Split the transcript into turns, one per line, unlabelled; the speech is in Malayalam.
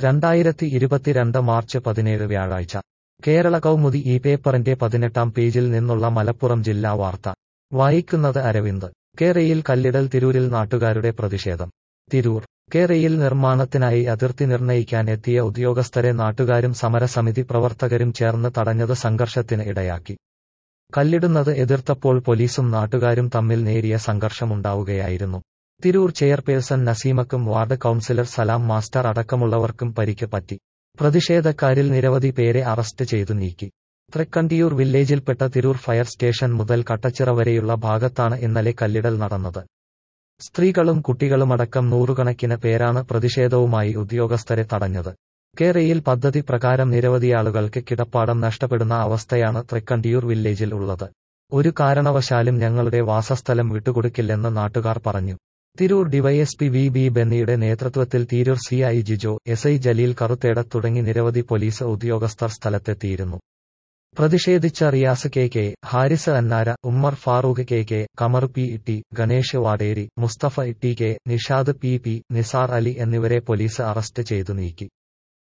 രണ്ടായിരത്തി ഇരുപത്തിരണ്ട് മാർച്ച് പതിനേഴ് വ്യാഴാഴ്ച കേരള കൗമുദി ഈ പേപ്പറിന്റെ പതിനെട്ടാം പേജിൽ നിന്നുള്ള മലപ്പുറം ജില്ലാ വാർത്ത വായിക്കുന്നത് അരവിന്ദ് കേരയിൽ കല്ലിടൽ തിരൂരിൽ നാട്ടുകാരുടെ പ്രതിഷേധം തിരൂർ കേരയിൽ നിർമ്മാണത്തിനായി അതിർത്തി നിർണയിക്കാൻ എത്തിയ ഉദ്യോഗസ്ഥരെ നാട്ടുകാരും സമരസമിതി പ്രവർത്തകരും ചേർന്ന് തടഞ്ഞത് സംഘർഷത്തിന് ഇടയാക്കി കല്ലിടുന്നത് എതിർത്തപ്പോൾ പോലീസും നാട്ടുകാരും തമ്മിൽ നേരിയ സംഘർഷമുണ്ടാവുകയായിരുന്നു തിരൂർ ചെയർപേഴ്സൺ നസീമക്കും വാർഡ് കൌൺസിലർ സലാം മാസ്റ്റർ അടക്കമുള്ളവർക്കും പരിക്ക് പറ്റി പ്രതിഷേധക്കാരിൽ നിരവധി പേരെ അറസ്റ്റ് ചെയ്തു നീക്കി തൃക്കണ്ടിയൂർ വില്ലേജിൽപ്പെട്ട തിരൂർ ഫയർ സ്റ്റേഷൻ മുതൽ കട്ടച്ചിറ വരെയുള്ള ഭാഗത്താണ് ഇന്നലെ കല്ലിടൽ നടന്നത് സ്ത്രീകളും കുട്ടികളുമടക്കം നൂറുകണക്കിന് പേരാണ് പ്രതിഷേധവുമായി ഉദ്യോഗസ്ഥരെ തടഞ്ഞത് കേരയിൽ പദ്ധതി പ്രകാരം നിരവധിയാളുകൾക്ക് കിടപ്പാടം നഷ്ടപ്പെടുന്ന അവസ്ഥയാണ് തൃക്കണ്ടിയൂർ വില്ലേജിൽ ഉള്ളത് ഒരു കാരണവശാലും ഞങ്ങളുടെ വാസസ്ഥലം വിട്ടുകൊടുക്കില്ലെന്ന് നാട്ടുകാർ പറഞ്ഞു തിരൂർ ഡിവൈഎസ്പി വി ബി ബെന്നിയുടെ നേതൃത്വത്തിൽ Tirur C I Jijo S I Jaleel Karutheda തുടങ്ങി നിരവധി പോലീസ് ഉദ്യോഗസ്ഥർ സ്ഥലത്തെത്തിയിരുന്നു പ്രതിഷേധിച്ച Riyas K K Haris Annara Ummer Farooq K K Kamar P T Ganesh Vaderi Mustafa T K Nishad P P Nisar Ali എന്നിവരെ പോലീസ് അറസ്റ്റ് ചെയ്തു നീക്കി